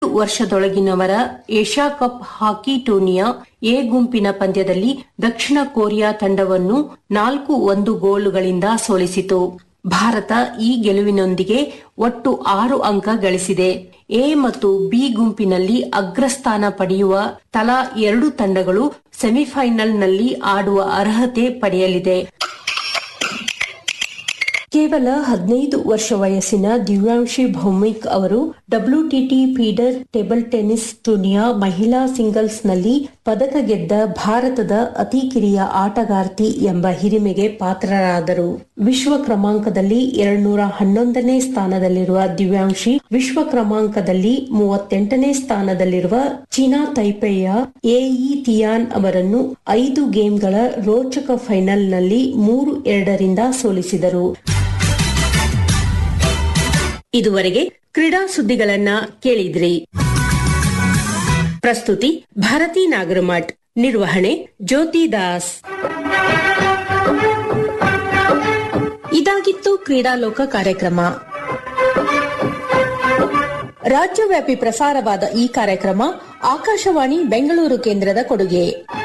ವರ್ಷದೊಳಗಿನವರ Asia cup hockey ಟೂರ್ನಿಯ A ಗುಂಪಿನ ಪಂದ್ಯದಲ್ಲಿ ದಕ್ಷಿಣ ಕೊರಿಯಾ ತಂಡವನ್ನು ನಾಲ್ಕು ಒಂದು ಗೋಲುಗಳಿಂದ ಸೋಲಿಸಿತು ಭಾರತ ಈ ಗೆಲುವಿನೊಂದಿಗೆ ಒಟ್ಟು ಆರು ಅಂಕ ಗಳಿಸಿದೆ ಎ ಮತ್ತು ಬಿ ಗುಂಪಿನಲ್ಲಿ ಅಗ್ರಸ್ಥಾನ ಪಡೆಯುವ ತಲಾ ಎರಡು ತಂಡಗಳು ಸೆಮಿಫೈನಲ್ನಲ್ಲಿ ಆಡುವ ಅರ್ಹತೆ ಪಡೆಯಲಿದೆ ಕೇವಲ ಹದಿನೈದು ವರ್ಷ ವಯಸ್ಸಿನ ದಿವ್ಯಾಂಶಿ ಭೌಮಿಕ್ ಅವರು ಡಬ್ಲ್ಯೂಟಿಟಿ ಫೀಡರ್ ಟೇಬಲ್ ಟೆನ್ನಿಸ್ ಟೂರ್ನಿಯ ಮಹಿಳಾ ಸಿಂಗಲ್ಸ್ನಲ್ಲಿ ಪದಕ ಗೆದ್ದ ಭಾರತದ ಅತಿ ಕಿರಿಯ ಆಟಗಾರ್ತಿ ಎಂಬ ಹಿರಿಮೆಗೆ ಪಾತ್ರರಾದರು ವಿಶ್ವ ಕ್ರಮಾಂಕದಲ್ಲಿ ಎರಡ್ನೂರ ಹನ್ನೊಂದನೇ ಸ್ಥಾನದಲ್ಲಿರುವ ದಿವ್ಯಾಂಶಿ ವಿಶ್ವ ಕ್ರಮಾಂಕದಲ್ಲಿ ಮೂವತ್ತೆಂಟನೇ ಸ್ಥಾನದಲ್ಲಿರುವ ಚೀನಾ ತೈಪೆಯ ಎಇ ತಿಯಾನ್ ಅವರನ್ನು ಐದು ಗೇಮ್ಗಳ ರೋಚಕ ಫೈನಲ್ನಲ್ಲಿ ಮೂರು ಎರಡರಿಂದ ಸೋಲಿಸಿದರು ಇದುವರೆಗೆ ಕ್ರೀಡಾ ಸುದ್ದಿಗಳನ್ನ ಕೇಳಿದ್ರಿ ಪ್ರಸ್ತುತಿ ಭಾರತಿ ನಾಗರಮಠ್ ನಿರ್ವಹಣೆ ಜ್ಯೋತಿ ದಾಸ್ ಇದಾಗಿತ್ತು ಕ್ರೀಡಾಲೋಕ ಕಾರ್ಯಕ್ರಮ ರಾಜ್ಯವ್ಯಾಪಿ ಪ್ರಸಾರವಾದ ಈ ಕಾರ್ಯಕ್ರಮ ಆಕಾಶವಾಣಿ ಬೆಂಗಳೂರು ಕೇಂದ್ರದ ಕೊಡುಗೆ